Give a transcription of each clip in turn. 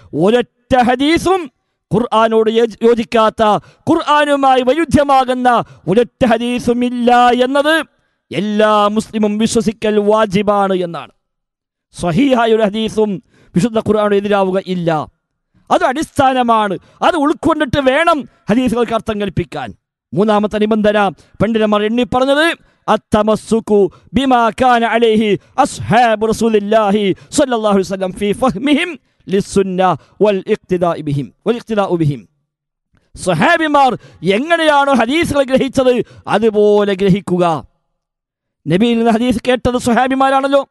ഒരൊറ്റ ഹദീസും ഖുർആാനോട് യോജി- യോജിക്കാത്ത ഖുർആാനുമായി വൈരുദ്ധ്യമാകുന്ന ഒരൊറ്റ ഹദീസും ഇല്ല എന്നത് എല്ലാ മുസ്ലിമും വിശ്വസിക്കൽ വാജിബാണ് എന്നാണ് സ്വഹീഹായ ഒരു ഹദീസും വിശുദ്ധ ഖുർആാനോട് എതിരാവുക ഇല്ല അത് അടിസ്ഥാനമാണ് അത് ഉൾക്കൊണ്ടിട്ട് വേണം ഹദീസുകൾക്ക് അർത്ഥം കൽപ്പിക്കാൻ മൂന്നാമത്തെ നിബന്ധന പണ്ഡിതന്മാർ എണ്ണി പറഞ്ഞത് التمسك بما كان عليه أصحاب رسول الله صلى الله عليه وسلم في فهمهم للسنة والاقتداء بهم والاقتداء بهم സഹാബിമാർ എങ്ങനെയാണോ ഹദീസുകൾ ഗ്രഹിച്ചത് അതുപോലെ ഗ്രഹിക്കുക നബിയിൽ നിന്ന് ഹദീസ് കേട്ടത് സ്വഹാബിമാരാണല്ലോ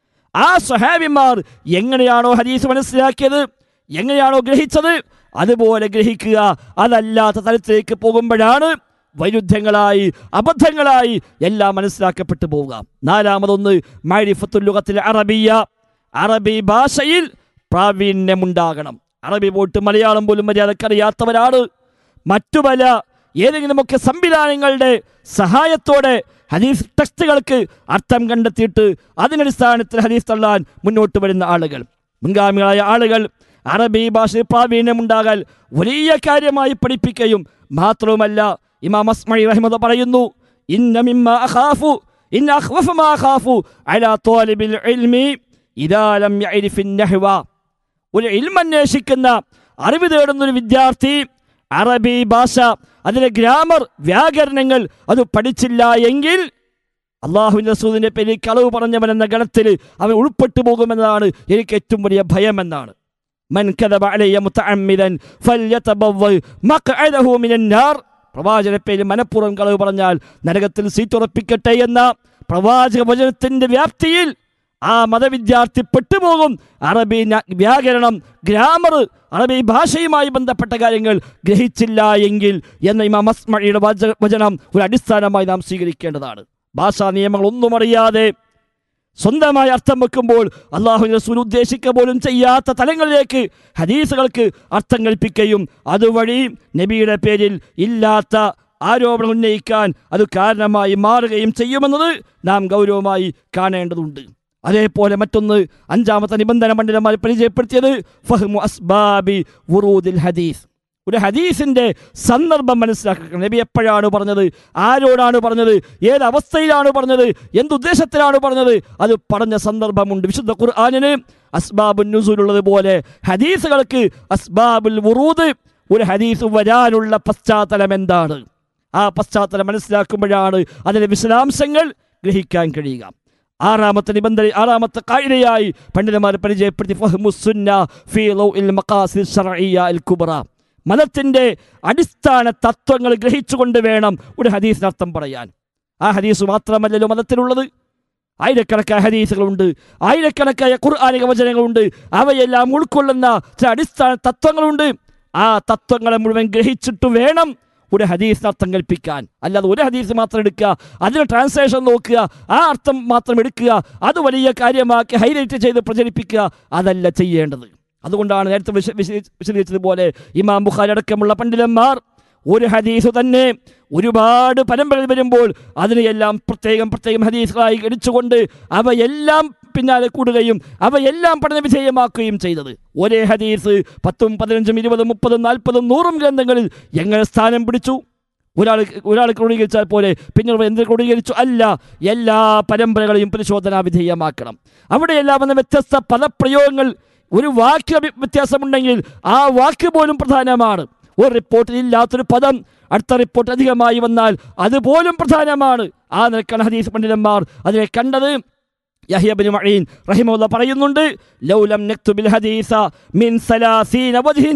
ആ സ്വഹാബിമാർ എങ്ങനെയാണോ ഹദീസ് മനസ്സിലാക്കിയത് എങ്ങനെയാണോ ഗ്രഹിച്ചത് അതുപോലെ ഗ്രഹിക്കുക അതല്ലാത്ത തലത്തിലേക്ക് പോകുമ്പോഴാണ് വൈരുദ്ധ്യങ്ങളായി അബദ്ധങ്ങളായി എല്ലാം മനസ്സിലാക്കപ്പെട്ടു പോവുക നാലാമതൊന്ന് മൈരിഫത്തുല്ലുഖത്തിൽ അറബിയ അറബി ഭാഷയിൽ പ്രാവീണ്യമുണ്ടാകണം അറബി പോയിട്ട് മലയാളം പോലും മര്യാദക്കറിയാത്തവരാണ് മറ്റു പല ഏതെങ്കിലുമൊക്കെ സംവിധാനങ്ങളുടെ സഹായത്തോടെ ഹദീസ് ടെക്സ്റ്റുകൾക്ക് അർത്ഥം കണ്ടെത്തിയിട്ട് അതിനടിസ്ഥാനത്തിൽ ഹദീസ് തള്ളാൻ മുന്നോട്ട് വരുന്ന ആളുകൾ മുൻഗാമികളായ ആളുകൾ അറബി ഭാഷയിൽ പ്രാവീണ്യമുണ്ടാകാൻ വലിയ കാര്യമായി പഠിപ്പിക്കുകയും മാത്രവുമല്ല ഇമാം അസ്മഴി റഹിമത പറയുന്നു ഇന്ന മിമ്മ അഖാഫു ഇന്ന അഖ്വഫ മാ അഖാഫു അലാ ത്വാലിബിൽ ഇൽമി ഇദാ ലം യഅരിഫിൻ നഹ്വ ഒരു ഇൽമന്വേഷിക്കുന്ന അറിവ് തേടുന്ന ഒരു വിദ്യാർത്ഥി അറബി ഭാഷ അതിലെ ഗ്രാമർ വ്യാകരണങ്ങൾ അത് പഠിച്ചില്ല എങ്കിൽ അള്ളാഹുവിൻ്റെ റസൂലിൻ്റെ പേരിൽ കളവ് പറഞ്ഞവൻ എന്ന ഗണത്തിൽ അവൻ ഉൾപ്പെട്ടു പോകുമെന്നതാണ് എനിക്ക് ഏറ്റവും വലിയ ഭയമെന്നാണ് മൻ കദബ അലയ്യ മുതഅമ്മിദൻ ഫല്യതബവ്വ മഖ്അദഹു മിനൻ നാർ പ്രവാചക പേരിൽ മനഃപൂർവ്വം കളവ് പറഞ്ഞാൽ നരകത്തിൽ സീറ്റ് ഉറപ്പിക്കട്ടെ എന്ന പ്രവാചക വചനത്തിന്റെ വ്യാപ്തിയിൽ ആ മതവിദ്യാർത്ഥി പെട്ടുപോകും അറബി ന- വ്യാകരണം ഗ്രാമർ അറബി ഭാഷയുമായി ബന്ധപ്പെട്ട കാര്യങ്ങൾ ഗ്രഹിച്ചില്ല എങ്കിൽ എന്ന ഇമാം അസ്മഴിയുടെ വച- വചനം ഒരു അടിസ്ഥാനമായി നാം സ്വീകരിക്കേണ്ടതാണ് ഭാഷാ നിയമങ്ങൾ ഒന്നും അറിയാതെ സ്വന്തമായി അർത്ഥം വെക്കുമ്പോൾ അള്ളാഹു റസൂൽ ഉദ്ദേശിക്കുക പോലും ചെയ്യാത്ത തലങ്ങളിലേക്ക് ഹദീസുകൾക്ക് അർത്ഥം കൽപ്പിക്കുകയും അതുവഴി നബിയുടെ പേരിൽ ഇല്ലാത്ത ആരോപണം ഉന്നയിക്കാൻ അത് കാരണമായി മാറുകയും ചെയ്യുമെന്നത് നാം ഗൗരവമായി കാണേണ്ടതുണ്ട് അതേപോലെ മറ്റൊന്ന് അഞ്ചാമത്തെ നിബന്ധന പണ്ഡിതന്മാർ പരിചയപ്പെടുത്തിയത് ഫഹ്മു അസ്ബാബി വുറൂദിൽ ഹദീസ് ഒരു ഹദീസിന്റെ സന്ദർഭം മനസ്സിലാക്കണം നബി എപ്പോഴാണ് പറഞ്ഞത് ആരോടാണ് പറഞ്ഞത് ഏത് അവസ്ഥയിലാണ് പറഞ്ഞത് എന്തുദ്ദേശത്തിലാണ് പറഞ്ഞത് അത് പറഞ്ഞ സന്ദർഭമുണ്ട് വിശുദ്ധ ഖുർആാനിന് അസ്ബാബുൽ നുസൂലുള്ളത് പോലെ ഹദീസുകൾക്ക് അസ്ബാബുൽ വുറൂദ് ഒരു ഹദീസ് വരാനുള്ള പശ്ചാത്തലം എന്താണ് ആ പശ്ചാത്തലം മനസ്സിലാക്കുമ്പോഴാണ് അതിന്റെ വിശദാംശങ്ങൾ ഗ്രഹിക്കാൻ കഴിയുക ആറാമത്തെ നിബന്ധന ആറാമത്തെ കായികയായി പണ്ഡിതന്മാർ പരിചയപ്പെടുത്തി ഫഹ്മുസുന്ന ഫീ ലൗഇൽ മഖാസിദ് ശർഇയ്യ അൽ കുബ്ര മതത്തിന്റെ അടിസ്ഥാന തത്വങ്ങൾ ഗ്രഹിച്ചുകൊണ്ട് വേണം ഒരു ഹദീസിന് അർത്ഥം പറയാൻ ആ ഹദീസ് മാത്രമല്ലല്ലോ മതത്തിലുള്ളത് ആയിരക്കണക്കായ ഹദീസുകളുണ്ട് ആയിരക്കണക്കായ ഖുർആാനിക വചനങ്ങളുണ്ട് അവയെല്ലാം ഉൾക്കൊള്ളുന്ന ചില അടിസ്ഥാന തത്വങ്ങളുണ്ട് ആ തത്വങ്ങളെ മുഴുവൻ ഗ്രഹിച്ചിട്ട് വേണം ഒരു ഹദീസിന് അർത്ഥം കൽപ്പിക്കാൻ അല്ലാതെ ഒരു ഹദീസ് മാത്രം എടുക്കുക അതിന് ട്രാൻസ്ലേഷൻ നോക്കുക ആ അർത്ഥം മാത്രം എടുക്കുക അത് വലിയ കാര്യമാക്കി ഹൈലൈറ്റ് ചെയ്ത് പ്രചരിപ്പിക്കുക അതല്ല ചെയ്യേണ്ടത് അതുകൊണ്ടാണ് നേരത്തെ വിശ വിശ- വിശദീകരിച്ചതുപോലെ ഇമാം ബുഖാരി അടക്കമുള്ള പണ്ഡിതന്മാർ ഒരു ഹദീസ് തന്നെ ഒരുപാട് പരമ്പരകൾ വരുമ്പോൾ അതിനെയെല്ലാം പ്രത്യേകം പ്രത്യേകം ഹദീസുകളായി ഗണിച്ചുകൊണ്ട് അവയെല്ലാം പിന്നാലെ കൂടുകയും അവയെല്ലാം പഠന വിധേയമാക്കുകയും ചെയ്തത് ഒരേ ഹദീസ് പത്തും പതിനഞ്ചും ഇരുപതും മുപ്പതും നാൽപ്പതും നൂറും ഗ്രന്ഥങ്ങളിൽ എങ്ങനെ സ്ഥാനം പിടിച്ചു ഒരാൾ ഒരാൾ ക്രോഡീകരിച്ചാൽ പോലെ പിന്നെ എന്ത് ക്രോഡീകരിച്ചു അല്ല എല്ലാ പരമ്പരകളെയും പരിശോധനാ വിധേയമാക്കണം അവിടെയെല്ലാം വന്ന വ്യത്യസ്ത പദപ്രയോഗങ്ങൾ ഒരു വാക്യ വ്യ- വ്യത്യാസമുണ്ടെങ്കിൽ ആ വാക്ക് പോലും പ്രധാനമാണ് ഒരു റിപ്പോർട്ടിൽ ഇല്ലാത്തൊരു പദം അടുത്ത റിപ്പോർട്ട് അധികമായി വന്നാൽ അതുപോലും പ്രധാനമാണ് ആ നിലക്കാണ് ഹദീസ് പണ്ഡിതന്മാർ അതിനെ കണ്ടത് യഹ്യബിന് മഴീൻ റഹിമുള്ള പറയുന്നുണ്ട് ലൗലം നക്തുബിൽ ഹദീസ മിൻ സലാസീന വജ്ഹിൻ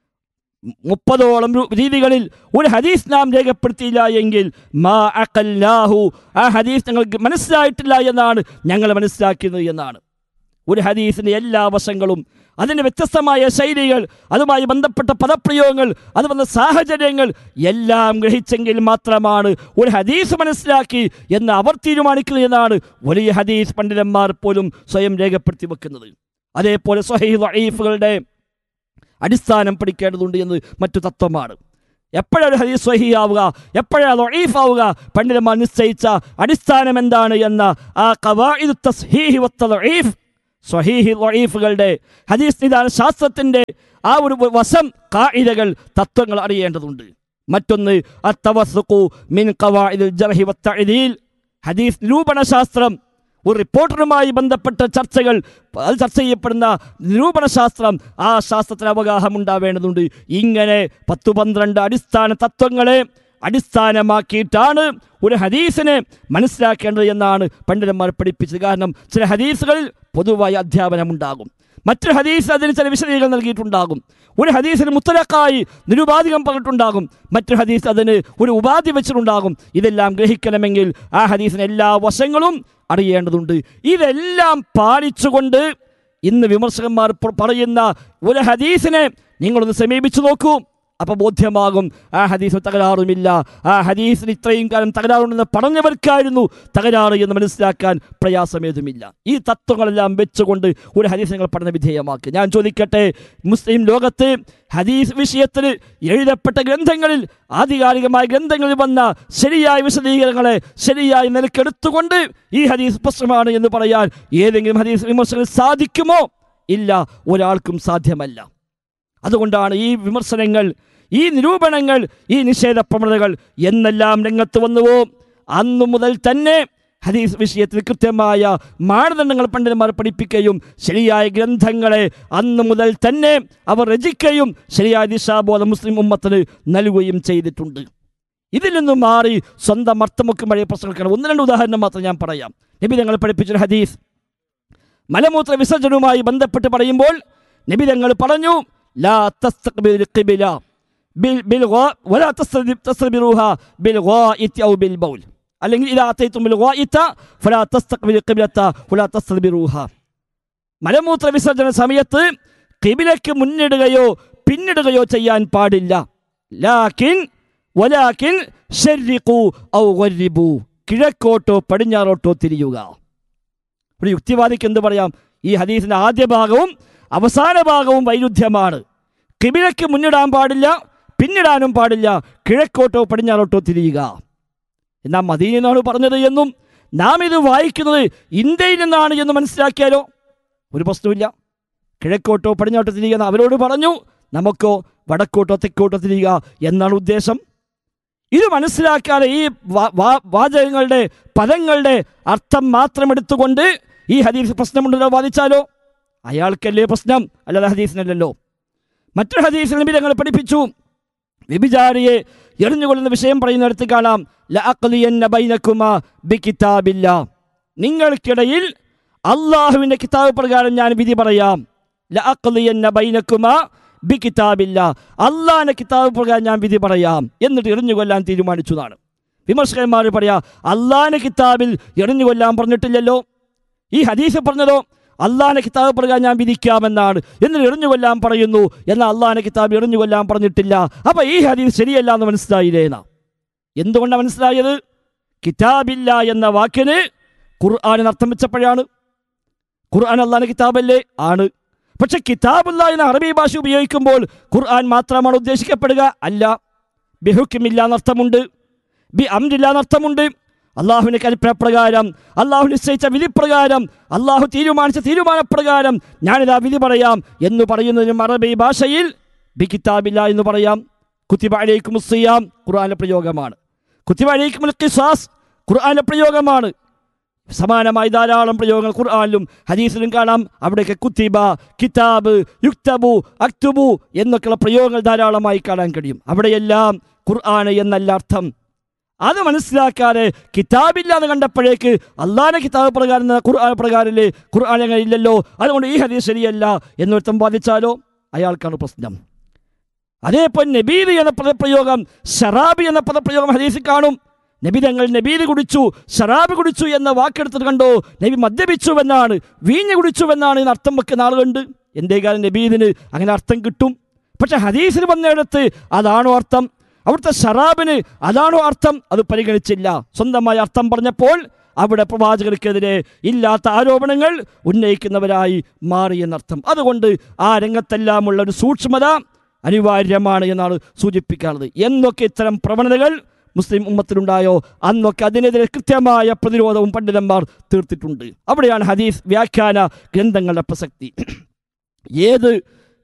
മുപ്പതോളം രു- രീതികളിൽ ഒരു ഹദീസ് നാം രേഖപ്പെടുത്തിയില്ല എങ്കിൽ മാ അഖല്ലാഹു ആ ഹദീസ് ഞങ്ങൾക്ക് മനസ്സിലായിട്ടില്ല എന്നാണ് ഞങ്ങൾ മനസ്സിലാക്കിയത് എന്നാണ് ഒരു ഹദീസിൻ്റെ എല്ലാ വശങ്ങളും അതിൻ്റെ വ്യത്യസ്തമായ ശൈലികൾ അതുമായി ബന്ധപ്പെട്ട പദപ്രയോഗങ്ങൾ അത് വന്ന സാഹചര്യങ്ങൾ എല്ലാം ഗ്രഹിച്ചെങ്കിൽ മാത്രമാണ് ഒരു ഹദീസ് മനസ്സിലാക്കി എന്ന് അവർ തീരുമാനിക്കുന്നത് എന്നാണ് വലിയ ഹദീസ് പണ്ഡിതന്മാർ പോലും സ്വയം രേഖപ്പെടുത്തി വെക്കുന്നത് അതേപോലെ സ്വഹീ വഈഫുകളുടെ അടിസ്ഥാനം പഠിക്കേണ്ടതുണ്ട് എന്ന് മറ്റു തത്വമാണ് എപ്പോഴാണ് ഒരു ഹദീസ് സ്വഹീ ആവുക എപ്പോഴാണ് ലൊഴീഫ് ആവുക പണ്ഡിതന്മാർ നിശ്ചയിച്ച അടിസ്ഥാനം എന്താണ് എന്ന ആ കവാഇദു തസ്ഹീഹി വത്തലഈഫ് സ്വഹീഹി ലൊഴീഫുകളുടെ ഹദീസ് നിദാന ശാസ്ത്രത്തിൻ്റെ ആ ഒരു വശം കായികകൾ തത്വങ്ങൾ അറിയേണ്ടതുണ്ട് മറ്റൊന്ന് അത്തവസുഖു മിൻ ഖവാഇദിൽ ജർഹി വത്തഅദീൽ ഹദീസ് നിരൂപണ ശാസ്ത്രം ഒരു റിപ്പോർട്ടറുമായി ബന്ധപ്പെട്ട ചർച്ചകൾ അത് ചർച്ച ചെയ്യപ്പെടുന്ന നിരൂപണ ശാസ്ത്രം ആ ശാസ്ത്രത്തിന് അവഗാഹം ഉണ്ടാവേണ്ടതുണ്ട് ഇങ്ങനെ പത്തു പന്ത്രണ്ട് അടിസ്ഥാന തത്വങ്ങളെ അടിസ്ഥാനമാക്കിയിട്ടാണ് ഒരു ഹദീസിനെ മനസ്സിലാക്കേണ്ടത് എന്നാണ് പണ്ഡിതന്മാർ പഠിപ്പിച്ചത് കാരണം ചില ഹദീസുകളിൽ പൊതുവായ അധ്യാപനമുണ്ടാകും മറ്റൊരു ഹദീസ് അതിന് ചില വിശദീകരണം നൽകിയിട്ടുണ്ടാകും ഒരു ഹദീസിന് മുത്തലക്കായി നിരുപാധികം പറഞ്ഞിട്ടുണ്ടാകും മറ്റൊരു ഹദീസ് അതിന് ഒരു ഉപാധി വെച്ചിട്ടുണ്ടാകും ഇതെല്ലാം ഗ്രഹിക്കണമെങ്കിൽ ആ ഹദീസിന് എല്ലാ വശങ്ങളും അറിയേണ്ടതുണ്ട് ഇതെല്ലാം പാലിച്ചുകൊണ്ട് ഇന്ന് വിമർശകന്മാർ പ- പറയുന്ന ഒരു ഹദീസിനെ നിങ്ങളൊന്ന് സമീപിച്ചു നോക്കൂ അപ്പോൾ ബോധ്യമാകും ആ ഹദീസിന് തകരാറുമില്ല ആ ഹദീസിന് ഇത്രയും കാലം തകരാറുണ്ടെന്ന് പറഞ്ഞവർക്കായിരുന്നു തകരാറ് എന്ന് മനസ്സിലാക്കാൻ പ്രയാസമേതുമില്ല ഈ തത്വങ്ങളെല്ലാം വെച്ചുകൊണ്ട് ഒരു ഹദീസ് നിങ്ങൾ പഠന വിധേയമാക്കി ഞാൻ ചോദിക്കട്ടെ മുസ്ലിം ലോകത്ത് ഹദീസ് വിഷയത്തിൽ എഴുതപ്പെട്ട ഗ്രന്ഥങ്ങളിൽ ആധികാരികമായ ഗ്രന്ഥങ്ങളിൽ വന്ന ശരിയായ വിശദീകരണങ്ങളെ ശരിയായ നിലക്കെടുത്തുകൊണ്ട് ഈ ഹദീസ് പ്രശ്നമാണ് എന്ന് പറയാൻ ഏതെങ്കിലും ഹദീസ് വിമർശകന് സാധിക്കുമോ ഇല്ല ഒരാൾക്കും സാധ്യമല്ല അതുകൊണ്ടാണ് ഈ വിമർശനങ്ങൾ ഈ നിരൂപണങ്ങൾ ഈ നിഷേധ പ്രവണതകൾ എന്നെല്ലാം രംഗത്ത് വന്നുവോ അന്നു മുതൽ തന്നെ ഹദീസ് വിഷയത്തിൽ കൃത്യമായ മാനദണ്ഡങ്ങൾ പണ്ഡിതന്മാർ പഠിപ്പിക്കുകയും ശരിയായ ഗ്രന്ഥങ്ങളെ അന്നു മുതൽ തന്നെ അവർ രചിക്കുകയും ശരിയായ ദിശാബോധം മുസ്ലിം ഉമ്മത്തിന് നൽകുകയും ചെയ്തിട്ടുണ്ട് ഇതിൽ നിന്നും മാറി സ്വന്തം അർത്ഥമൊക്കെ മഴയ പ്രശ്നങ്ങൾക്കാണ് ഒന്ന് രണ്ട് ഉദാഹരണം മാത്രം ഞാൻ പറയാം നബി ഞങ്ങൾ പഠിപ്പിച്ചൊരു ഹദീസ് മലമൂത്ര വിസർജനവുമായി ബന്ധപ്പെട്ട് പറയുമ്പോൾ നബി തങ്ങൾ പറഞ്ഞു ലാ തസ്തഖ്ബിൽ ഖിബല ബിൽ ബിൽ ഗാ- വലാ തസ്തദി- തസ്തഖ്ബിറുഹ ബിൽ ഗായിത്തി ഔ ബിൽ ബൗൽ അല്ലെങ്കിൽ ഇദാ അതൈതും ബിൽ ഗായിത്ത ഫലാ തസ്തഖ്ബിൽ ഖിബ്ലത വലാ തസ്തദ്ബിറുഹ മലമൂത്ര വിസർജന സമയത്ത് കിബിലയ്ക്ക് മുന്നിടുകയോ പിന്നിടുകയോ ചെയ്യാൻ പാടില്ല ലാക്കിൻ വലാക്കിൻ ശരിഖു ഔ ഗരിബു കിഴക്കോട്ടോ പടിഞ്ഞാറോട്ടോ തിരിയുക ഒരു യുക്തിവാദിക്ക് എന്ത് പറയാം ഈ ഹദീസിന്റെ ആദ്യ ഭാഗവും അവസാന ഭാഗവും വൈരുദ്ധ്യമാണ് കിബിലയ്ക്ക് മുന്നിടാൻ പാടില്ല പിന്നിടാനും പാടില്ല കിഴക്കോട്ടോ പടിഞ്ഞാറോട്ടോ തിരിയുക എന്നാൽ മദീനയിൽ നിന്നാണ് പറഞ്ഞത് എന്നും നാം ഇത് വായിക്കുന്നത് ഇന്ത്യയിൽ നിന്നാണ് എന്ന് മനസ്സിലാക്കിയാലോ ഒരു പ്രശ്നമില്ല കിഴക്കോട്ടോ പടിഞ്ഞാട്ടോ തിരിയുക എന്ന് അവരോട് പറഞ്ഞു നമുക്കോ വടക്കോട്ടോ തെക്കോട്ടോ തിരിയുക എന്നാണ് ഉദ്ദേശം ഇത് മനസ്സിലാക്കാതെ ഈ വാ- വാ- വാചകങ്ങളുടെ പദങ്ങളുടെ അർത്ഥം മാത്രം എടുത്തുകൊണ്ട് ഈ ഹദീസ് പ്രശ്നമുണ്ടല്ലോ വാദിച്ചാലോ അയാൾക്കല്ലേ പ്രശ്നം അല്ലാതെ ഹദീസിനല്ലല്ലോ മറ്റൊരു ഹദീസിൽ നബി ഞങ്ങൾ പഠിപ്പിച്ചു വ്യഭിചാരിയെ എറിഞ്ഞുകൊള്ളുന്ന വിഷയം പറയുന്നിടത്ത് കാണാം ലഅഖ്ലിയന്ന ബൈനക്കുമാ ബികിതാബില്ല നിങ്ങൾക്കിടയിൽ അള്ളാഹുവിൻ്റെ കിതാബ് പ്രകാരം ഞാൻ വിധി പറയാം ലഅഖ്ലിയന്ന ബൈനക്കുമാ ബികിതാബില്ല അള്ളാഹിൻ്റെ കിതാബ് പ്രകാരം ഞാൻ വിധി പറയാം എന്നിട്ട് എറിഞ്ഞു കൊല്ലാൻ തീരുമാനിച്ചു എന്നാണ് വിമർശകന്മാർ പറയാ അള്ളാഹിൻ്റെ കിതാബിൽ എറിഞ്ഞു കൊല്ലാൻ പറഞ്ഞിട്ടില്ലല്ലോ ഈ ഹദീസ് പറഞ്ഞതോ അള്ളാഹിന്റെ കിതാബ് പ്രകാരം ഞാൻ വിധിക്കാമെന്നാണ് എന്നിട്ട് എറിഞ്ഞു കൊല്ലാൻ പറയുന്നു എന്നാൽ അള്ളാഹിന്റെ കിതാബ് എറിഞ്ഞു കൊല്ലാൻ പറഞ്ഞിട്ടില്ല അപ്പൊ ഈ ഹദീസ് ശരിയല്ല എന്ന് മനസ്സിലായില്ലേ എന്നാ എന്തുകൊണ്ടാണ് മനസ്സിലായത് കിതാബില്ല എന്ന വാക്കിന് ഖുർആാനിന് അർത്ഥം വെച്ചപ്പോഴാണ് ഖുർആൻ അള്ളാഹിന്റെ കിതാബല്ലേ ആണ് പക്ഷെ കിതാബുല്ല എന്ന അറബി ഭാഷ ഉപയോഗിക്കുമ്പോൾ ഖുർആൻ മാത്രമാണ് ഉദ്ദേശിക്കപ്പെടുക അല്ല ബിഹുക്കിമില്ല എന്നർത്ഥമുണ്ട് ബി അമ്രില്ല എന്നർത്ഥമുണ്ട് അള്ളാഹുവിൻ്റെ കൽപ്പന പ്രകാരം അള്ളാഹു നിശ്ചയിച്ച വിധി പ്രകാരം അള്ളാഹു തീരുമാനിച്ച തീരുമാനപ്രകാരം ഞാനിതാ വിധി പറയാം എന്ന് പറയുന്നതിനും അറബി ഭാഷയിൽ ബി കിതാബില്ല എന്ന് പറയാം കുത്തിബ അലൈക്കും സിയാം ഖുർആാനിലെ പ്രയോഗമാണ് കുത്തിബ അലൈക്കും ഖിസാസ് ഖുർആാനിലെ പ്രയോഗമാണ് സമാനമായി ധാരാളം പ്രയോഗങ്ങൾ ഖുർആാനിലും ഹദീസിലും കാണാം അവിടെയൊക്കെ കുത്തിബ കിതാബ് യുക്തബു അക്തുബു എന്നൊക്കെയുള്ള പ്രയോഗങ്ങൾ ധാരാളമായി കാണാൻ കഴിയും അവിടെയെല്ലാം ഖുർആൻ എന്നല്ല അർത്ഥം അത് മനസ്സിലാക്കാതെ കിതാബില്ലാന്ന് കണ്ടപ്പോഴേക്ക് അള്ളാഹിന്റെ കിതാബ് പ്രകാരം എന്ന ഖുർആൻ പ്രകാരമല്ലേ ഖുർആൻ അങ്ങനെ ഇല്ലല്ലോ അതുകൊണ്ട് ഈ ഹദീസ് ശരിയല്ല എന്നൊരുത്തം ബാധിച്ചാലോ അയാൾക്കാണ് പ്രശ്നം അതേപോലെ നബീദ് എന്ന പദപ്രയോഗം ഷറാബി എന്ന പദപ്രയോഗം ഹദീസിൽ കാണും നബി തങ്ങൾ നബീദ് കുടിച്ചു ഷറാബ് കുടിച്ചു എന്ന വാക്കെടുത്തിട്ട് കണ്ടോ നബി മദ്യപിച്ചു എന്നാണ് വീഞ്ഞ് കുടിച്ചു എന്നാണ് ഇതിന് അർത്ഥം വെക്കുന്ന ആളുകളുണ്ട് എന്തേ കാലം നബീദിന് അങ്ങനെ അർത്ഥം കിട്ടും പക്ഷെ ഹദീസിൽ വന്നിടത്ത് അതാണോ അർത്ഥം അവിടുത്തെ ഷറാബിന് അതാണോ അർത്ഥം അത് പരിഗണിച്ചില്ല സ്വന്തമായ അർത്ഥം പറഞ്ഞപ്പോൾ അവിടെ പ്രവാചകർക്കെതിരെ ഇല്ലാത്ത ആരോപണങ്ങൾ ഉന്നയിക്കുന്നവരായി മാറി എന്നർത്ഥം അതുകൊണ്ട് ആ രംഗത്തെല്ലാമുള്ള ഒരു സൂക്ഷ്മത അനിവാര്യമാണ് എന്നാണ് സൂചിപ്പിക്കാറുള്ളത് എന്നൊക്കെ ഇത്തരം പ്രവണതകൾ മുസ്ലിം ഉമ്മത്തിലുണ്ടായോ അന്നൊക്കെ അതിനെതിരെ കൃത്യമായ പ്രതിരോധവും പണ്ഡിതന്മാർ തീർത്തിട്ടുണ്ട് അവിടെയാണ് ഹദീസ് വ്യാഖ്യാന ഗ്രന്ഥങ്ങളുടെ പ്രസക്തി ഏത്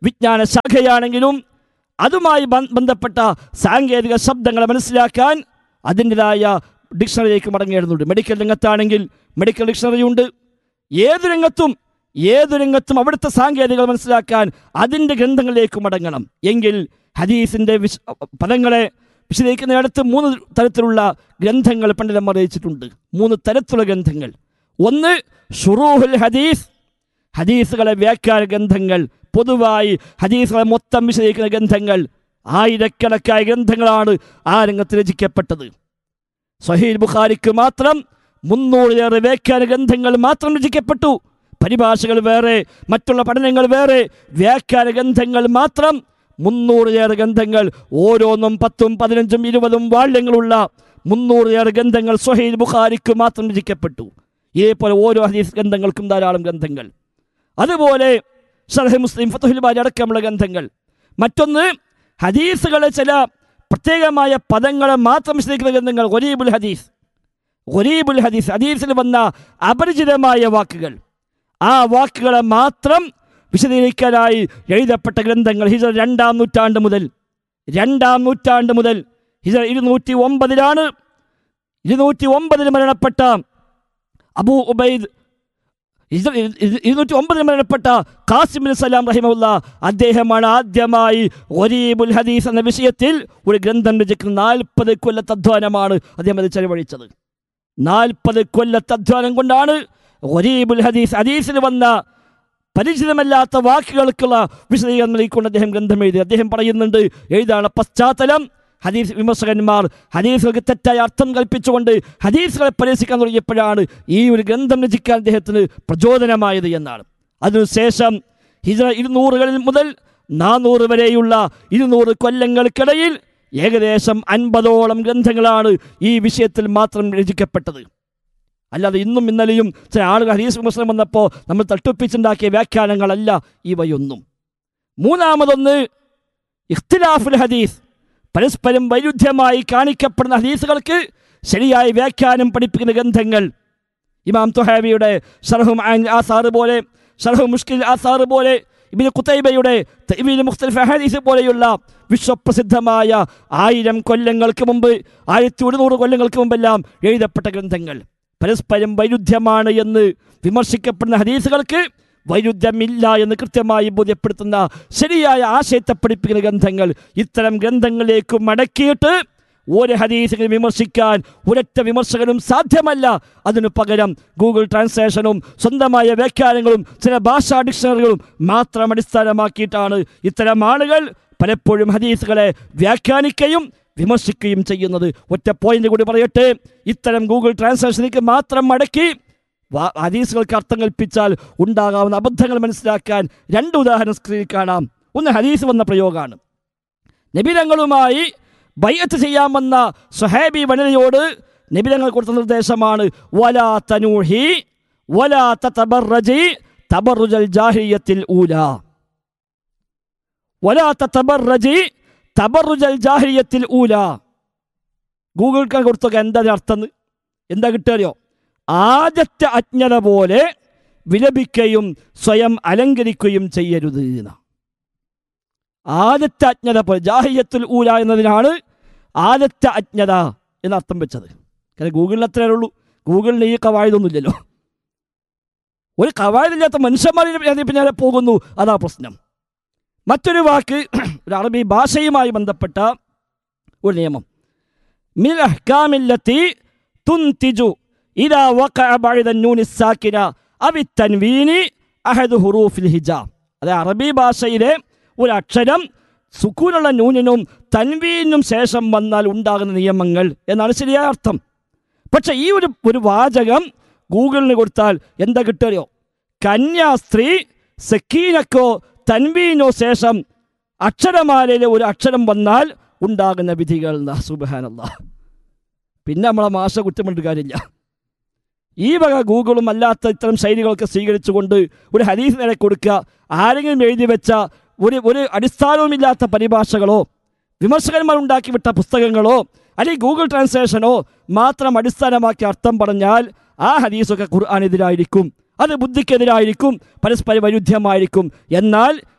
വിജ്ഞാന ശാഖയാണെങ്കിലും അതുമായി ബ- ബന്ധപ്പെട്ട സാങ്കേതിക ശബ്ദങ്ങളെ മനസ്സിലാക്കാൻ അതിൻ്റെതായ ഡിക്ഷണറിയിലേക്ക് മടങ്ങേണ്ടതുണ്ട് മെഡിക്കൽ രംഗത്താണെങ്കിൽ മെഡിക്കൽ ഡിക്ഷണറി ഉണ്ട് ഏതു രംഗത്തും ഏതു രംഗത്തും അവിടുത്തെ സാങ്കേതികത മനസ്സിലാക്കാൻ അതിൻ്റെ ഗ്രന്ഥങ്ങളിലേക്ക് മടങ്ങണം എങ്കിൽ ഹദീസിൻ്റെ വിശ പദങ്ങളെ വിശദീകരിക്കുന്നിടത്ത് മൂന്ന് തരത്തിലുള്ള ഗ്രന്ഥങ്ങൾ പണ്ഡിതന്മാർ രചിച്ചിട്ടുണ്ട് മൂന്ന് തരത്തിലുള്ള ഗ്രന്ഥങ്ങൾ ഒന്ന് ഷുറൂഹുൽ ഹദീസ് ഹദീസുകളെ വ്യാഖ്യാന ഗ്രന്ഥങ്ങൾ പൊതുവായി ഹദീസുകളെ മൊത്തം വിശദീകരിക്കുന്ന ഗ്രന്ഥങ്ങൾ ആയിരക്കണക്കായ ഗ്രന്ഥങ്ങളാണ് ആ രംഗത്ത് രചിക്കപ്പെട്ടത് സഹീൽ ബുഖാരിക്ക് മാത്രം മുന്നൂറിലേറെ വ്യാഖ്യാന ഗ്രന്ഥങ്ങൾ മാത്രം രചിക്കപ്പെട്ടു പരിഭാഷകൾ വേറെ മറ്റുള്ള പഠനങ്ങൾ വേറെ വ്യാഖ്യാന ഗ്രന്ഥങ്ങൾ മാത്രം മുന്നൂറിലേറെ ഗ്രന്ഥങ്ങൾ ഓരോന്നും പത്തും പതിനഞ്ചും ഇരുപതും വാള്യങ്ങളുള്ള മുന്നൂറിലേറെ ഗ്രന്ഥങ്ങൾ സഹീൽ ബുഖാരിക്ക് മാത്രം രചിക്കപ്പെട്ടു ഇതേപോലെ ഓരോ ഹദീസ് ഗ്രന്ഥങ്ങൾക്കും ധാരാളം ഗ്രന്ഥങ്ങൾ അതുപോലെ ഷർഹ് മുസ്ലിം ഫത്തുഹിൽ ബാരി അടക്കമുള്ള ഗ്രന്ഥങ്ങൾ മറ്റൊന്ന് ഹദീസുകളെ ചില പ്രത്യേകമായ പദങ്ങളെ മാത്രം വിശദീകരിക്കുന്ന ഗ്രന്ഥങ്ങൾ ഒരീബുൽ ഹദീസ് ഒരീബുൽ ഹദീസ് ഹദീസിൽ വന്ന അപരിചിതമായ വാക്കുകൾ ആ വാക്കുകളെ മാത്രം വിശദീകരിക്കാനായി എഴുതപ്പെട്ട ഗ്രന്ഥങ്ങൾ ഹിജർ രണ്ടാം നൂറ്റാണ്ട് മുതൽ രണ്ടാം നൂറ്റാണ്ട് മുതൽ ഹിജർ ഇരുന്നൂറ്റി ഒമ്പതിലാണ് ഇരുന്നൂറ്റി ഒമ്പതിൽ മരണപ്പെട്ട അബൂ ഉബൈദ് ഇസ്ര- ഇ- ഇ- ഇരുന്നൂറ്റി ഒമ്പതിൽ മരണപ്പെട്ട കാസിം ബിൻ സലാം റഹിമുല്ല അദ്ദേഹമാണ് ആദ്യമായി ഒരീബുൽ ഹദീസ് എന്ന വിഷയത്തിൽ ഒരു ഗ്രന്ഥം രചിക്കുന്ന നാൽപ്പത് കൊല്ലത്തെ അധ്വാനമാണ് അദ്ദേഹം അത് ചെലവഴിച്ചത് നാൽപ്പത് കൊല്ലത്തെ അധ്വാനം കൊണ്ടാണ് ഒരീബുൽ ഹദീസ് ഹദീസിൽ വന്ന പരിചിതമല്ലാത്ത വാക്കുകൾക്കുള്ള വിശദീകരണം നൽകിക്കൊണ്ട് അദ്ദേഹം ഗ്രന്ഥം എഴുതി അദ്ദേഹം പറയുന്നുണ്ട് എഴുതാണ് പശ്ചാത്തലം ഹദീസ് വിമർശകന്മാർ ഹദീസുകൾക്ക് തെറ്റായ അർത്ഥം കൽപ്പിച്ചുകൊണ്ട് ഹദീസുകളെ പരിഹസിക്കാൻ തുടങ്ങിയപ്പോഴാണ് ഈ ഒരു ഗ്രന്ഥം രചിക്കാൻ അദ്ദേഹത്തിന് പ്രചോദനമായത് എന്നാണ് അതിനുശേഷം ഹിജ ഇരുന്നൂറുകളിൽ മുതൽ നാനൂറ് വരെയുള്ള ഇരുന്നൂറ് കൊല്ലങ്ങൾക്കിടയിൽ ഏകദേശം അൻപതോളം ഗ്രന്ഥങ്ങളാണ് ഈ വിഷയത്തിൽ മാത്രം രചിക്കപ്പെട്ടത് അല്ലാതെ ഇന്നും ഇന്നലെയും ചില ആളുകൾ ഹദീസ് വിമർശനം വന്നപ്പോൾ നമ്മൾ തട്ടുപ്പിച്ചുണ്ടാക്കിയ വ്യാഖ്യാനങ്ങളല്ല ഇവയൊന്നും മൂന്നാമതൊന്ന് ഇഖ്തിലാഫുൽ ഹദീസ് പരസ്പരം വൈരുദ്ധ്യമായി കാണിക്കപ്പെടുന്ന ഹദീസുകൾക്ക് ശരിയായ വ്യാഖ്യാനം പഠിപ്പിക്കുന്ന ഗ്രന്ഥങ്ങൾ ഇമാം തുഹാബിയുടെ ഷർഹും ആസാറ് പോലെ ഷർഹു മുഷ്കിൽ ആസാറ് പോലെ ഇബിന് കുത്തൈബയുടെ തൈബീൽ മുഖ്തലിഫ് ഹദീസ് പോലെയുള്ള വിശ്വപ്രസിദ്ധമായ ആയിരം കൊല്ലങ്ങൾക്ക് മുമ്പ് ആയിരത്തി ഒരുന്നൂറ് കൊല്ലങ്ങൾക്ക് മുമ്പെല്ലാം എഴുതപ്പെട്ട ഗ്രന്ഥങ്ങൾ പരസ്പരം വൈരുദ്ധ്യമാണ് എന്ന് വിമർശിക്കപ്പെടുന്ന ഹദീസുകൾക്ക് വൈരുദ്ധ്യമില്ല എന്ന് കൃത്യമായി ബോധ്യപ്പെടുത്തുന്ന ശരിയായ ആശയത്തെ പഠിപ്പിക്കുന്ന ഗ്രന്ഥങ്ങൾ ഇത്തരം ഗ്രന്ഥങ്ങളിലേക്ക് മടക്കിയിട്ട് ഒരു ഹദീസിനെ വിമർശിക്കാൻ ഒരൊറ്റ വിമർശകനും സാധ്യമല്ല അതിനു പകരം ഗൂഗിൾ ട്രാൻസ്ലേഷനും സ്വന്തമായ വ്യാഖ്യാനങ്ങളും ചില ഭാഷാ ഡിക്ഷണറികളും മാത്രം അടിസ്ഥാനമാക്കിയിട്ടാണ് ഇത്തരം ആളുകൾ പലപ്പോഴും ഹദീസുകളെ വ്യാഖ്യാനിക്കുകയും വിമർശിക്കുകയും ചെയ്യുന്നത് ഒറ്റ പോയിന്റ് കൂടി പറയട്ടെ ഇത്തരം ഗൂഗിൾ ട്രാൻസ്ലേഷനിലേക്ക് മാത്രം മടക്കി വാ- ഹദീസുകൾക്ക് അർത്ഥം കൽപ്പിച്ചാൽ ഉണ്ടാകാവുന്ന അബദ്ധങ്ങൾ മനസ്സിലാക്കാൻ രണ്ട് ഉദാഹരണം സ്ക്രീനിൽ കാണാം ഒന്ന് ഹദീസ് വന്ന പ്രയോഗമാണ് നബിരങ്ങളുമായി ബയ്യത്ത് ചെയ്യാമെന്ന സുഹേബി വനിതയോട് നബിരങ്ങൾ കൊടുത്ത നിർദ്ദേശമാണ് വലാ തനൂഹി വലാ തബറജി തബറുജൽ ജാഹിയത്തിൽ ഊല വലാ തബറജി തബറുജൽ ജാഹിയത്തിൽ ഊല ഗൂഗിൾക്ക് കൊടുത്തൊക്കെ എന്താ അർത്ഥം എന്താ കിട്ടുകയോ ആദ്യത്തെ അജ്ഞത പോലെ വിലപിക്കുകയും സ്വയം അലങ്കരിക്കുകയും ചെയ്യരുത് എന്ന് ആദ്യത്തെ അജ്ഞത പോലെ ജാഹിയത്തുൽ ഊല എന്നതിനാണ് ആദ്യത്തെ അജ്ഞത എന്ന് അർത്ഥം വെച്ചത് കാരണം ഗൂഗിളിന് അത്രയേ ഉള്ളൂ ഗൂഗിളിന് ഈ കവായതൊന്നുമില്ലല്ലോ ഒരു കവായതില്ലാത്ത മനുഷ്യന്മാരെ പിന്നാലെ പോകുന്നു അതാ പ്രശ്നം മറ്റൊരു വാക്ക് ഒരു അറബി ഭാഷയുമായി ബന്ധപ്പെട്ട ഒരു നിയമം മിൽ അഹ്കാമില്ലത്തി തുൻതിജു ഇദാ വഖഅ ബഅദ നൂനി സാക്കിന അവി തൻവീനി അഹദ് ഹുറൂഫിൽ ഹിജാ അതായത് അറബി ഭാഷയിലെ ഒരു അക്ഷരം സുക്കൂനുള്ള നൂനിനും തൻവീനും ശേഷം വന്നാൽ ഉണ്ടാകുന്ന നിയമങ്ങൾ എന്നാണ് ശരിയായ അർത്ഥം പക്ഷെ ഈ ഒരു ഒരു വാചകം ഗൂഗിളിന് കൊടുത്താൽ എന്താ കിട്ടുകയോ കന്യാസ്ത്രീ സക്കീനക്കോ തൻവീനോ ശേഷം അക്ഷരമാലയിലെ ഒരു അക്ഷരം വന്നാൽ ഉണ്ടാകുന്ന വിധികൾ സുബഹാനല്ല പിന്നെ നമ്മളെ മാഷ കുറ്റം പറഞ്ഞിട്ട് കാര്യമില്ല ഈ വക ഗൂഗിളും അല്ലാത്ത ഇത്തരം ശൈലികളൊക്കെ സ്വീകരിച്ചുകൊണ്ട് ഒരു ഹദീസ് നില കൊടുക്കുക ആരെങ്കിലും എഴുതി വെച്ച ഒരു ഒരു അടിസ്ഥാനവുമില്ലാത്ത പരിഭാഷകളോ വിമർശകന്മാർ ഉണ്ടാക്കി വിട്ട പുസ്തകങ്ങളോ അല്ലെങ്കിൽ ഗൂഗിൾ ട്രാൻസ്ലേഷനോ മാത്രം അടിസ്ഥാനമാക്കി അർത്ഥം പറഞ്ഞാൽ ആ ഹദീസൊക്കെ ഖുർആാനെതിരായിരിക്കും അത് ബുദ്ധിക്കെതിരായിരിക്കും പരസ്പര വൈരുദ്ധ്യമായിരിക്കും എന്നാൽ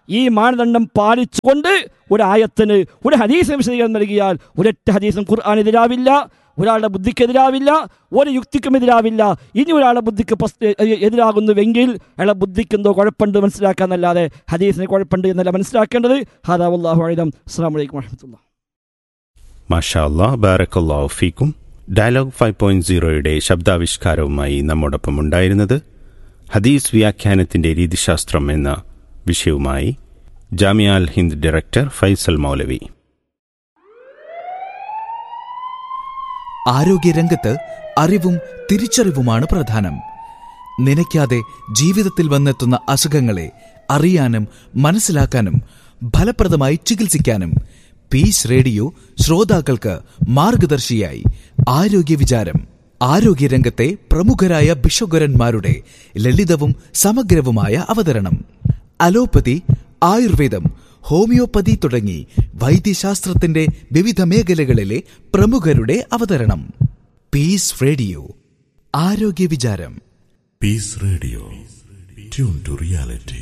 ഈ മാനദണ്ഡം പാലിച്ചുകൊണ്ട് ഒരു ആയത്തിന് ഒരു ഹദീസിന് വിശദീകരണം നൽകിയാൽ ഒരൊറ്റ ഹദീസും ഖുർആാനെതിരാവില്ല ഒരാളുടെ ബുദ്ധിക്കെതിരാവില്ല ഒരു യുക്തിക്കും എതിരാവില്ല ഇനി ഒരാളുടെ ബുദ്ധിക്ക് പസ്- എ- എതിരാകുന്നുവെങ്കിൽ അയാളെ ബുദ്ധിക്ക് എന്തോ കുഴപ്പമുണ്ട് മനസ്സിലാക്കാന്നല്ലാതെ ഹദീസിന് കുഴപ്പമുണ്ട് എന്നല്ല മനസ്സിലാക്കേണ്ടത് ഹാദാ വല്ലാഹു അലം അസ്സാം വലൈക്കും വാഹമത്തുള്ള മാഷാ അല്ലാ ബാരക്കല്ലാഹു ഫീക്കും ഡയലോഗ് ഫൈവ് പോയിന്റ് സീറോയുടെ ശബ്ദാവിഷ്കാരവുമായി നമ്മോടൊപ്പം ഉണ്ടായിരുന്നത് ഹദീസ് വ്യാഖ്യാനത്തിന്റെ രീതിശാസ്ത്രം എന്ന വിഷയവുമായി ജാമിയ അൽ ഹിന്ദ് ഡയറക്ടർ ഫൈസൽ മൗലവി ആരോഗ്യരംഗത്ത് അറിവും തിരിച്ചറിവുമാണ് പ്രധാനം നനയ്ക്കാതെ ജീവിതത്തിൽ വന്നെത്തുന്ന അസുഖങ്ങളെ അറിയാനും മനസ്സിലാക്കാനും ഫലപ്രദമായി ചികിത്സിക്കാനും പീസ് റേഡിയോ ശ്രോതാക്കൾക്ക് മാർഗദർശിയായി ആരോഗ്യ വിചാരം ആരോഗ്യരംഗത്തെ പ്രമുഖരായ ഭിഷഗ്വരന്മാരുടെ ലളിതവും സമഗ്രവുമായ അവതരണം അലോപ്പതി ആയുർവേദം ഹോമിയോപ്പതി തുടങ്ങി വൈദ്യശാസ്ത്രത്തിന്റെ വിവിധ മേഖലകളിലെ പ്രമുഖരുടെ അവതരണം പീസ് റേഡിയോ ആരോഗ്യ വിചാരം Peace Radio. Tune to reality.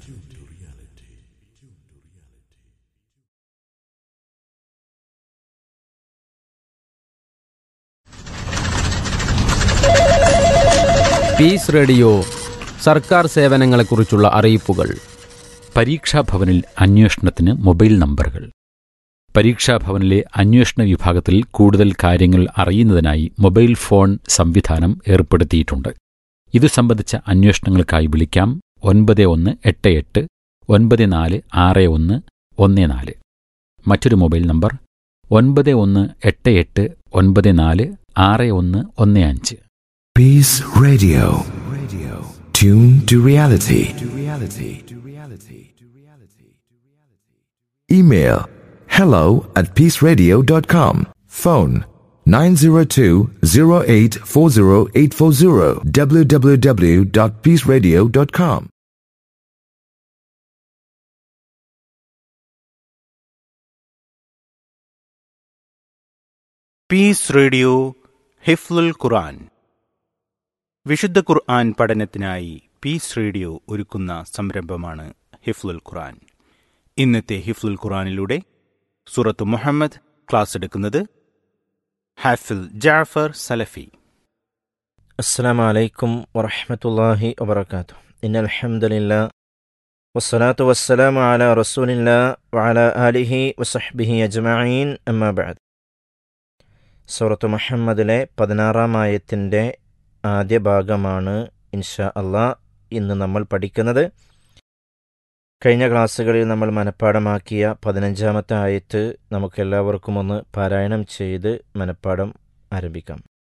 Peace radio സർക്കാർ സേവനങ്ങളെക്കുറിച്ചുള്ള അറിയിപ്പുകൾ പരീക്ഷാഭവനിൽ അന്വേഷണത്തിന് മൊബൈൽ നമ്പറുകൾ പരീക്ഷാഭവനിലെ അന്വേഷണ വിഭാഗത്തിൽ കൂടുതൽ കാര്യങ്ങൾ അറിയുന്നതിനായി മൊബൈൽ ഫോൺ സംവിധാനം ഏർപ്പെടുത്തിയിട്ടുണ്ട് ഇതു സംബന്ധിച്ച അന്വേഷണങ്ങൾക്കായി വിളിക്കാം ഒൻപത് ഒന്ന് എട്ട് എട്ട് ഒൻപത് നാല് ആറ് ഒന്ന് ഒന്ന് നാല് മറ്റൊരു മൊബൈൽ നമ്പർ ഒൻപത് ഒന്ന് എട്ട് എട്ട് ഒൻപത് നാല് ആറ് ഒന്ന് ഒന്ന് അഞ്ച് Peace Radio. Radio. Tune to reality. To reality. To reality. To reality. Email hello at peaceradio.com. Phone 902-0840840 www.peaceradio.com. Peace radio ഹിഫ്ലുൽ ഖുർആൻ വിശുദ്ധ ഖുർആൻ പഠനത്തിനായി പീസ് റേഡിയോ ഒരുക്കുന്ന സംരംഭമാണ് ഹിഫ്ലുൽ ഖുർആൻ ഇന്നത്തെ ഹിഫ്ലുൽ ഖുർആനിലൂടെ സൂറത്ത് മുഹമ്മദ് ക്ലാസ് എടുക്കുന്നത് ഹാഫിൽ ജാഫർ സലഫി السلام عليكم ورحمة الله وبركاته إن الحمد لله والصلاة والسلام على رسول الله وعلى آله وصحبه أجمعين أما بعد സൂറത്ത് മുഹമ്മദിലെ പതിനാറാം ആയത്തിൻ്റെ ആദ്യ ഭാഗമാണ് ഇൻഷാ അള്ളാ ഇന്ന് നമ്മൾ പഠിക്കുന്നത് കഴിഞ്ഞ ക്ലാസ്സുകളിൽ നമ്മൾ മനഃപ്പാടമാക്കിയ പതിനഞ്ചാമത്തെ ആയത്ത് നമുക്കെല്ലാവർക്കും ഒന്ന് പാരായണം ചെയ്ത് മനഃപ്പാടം ആരംഭിക്കാം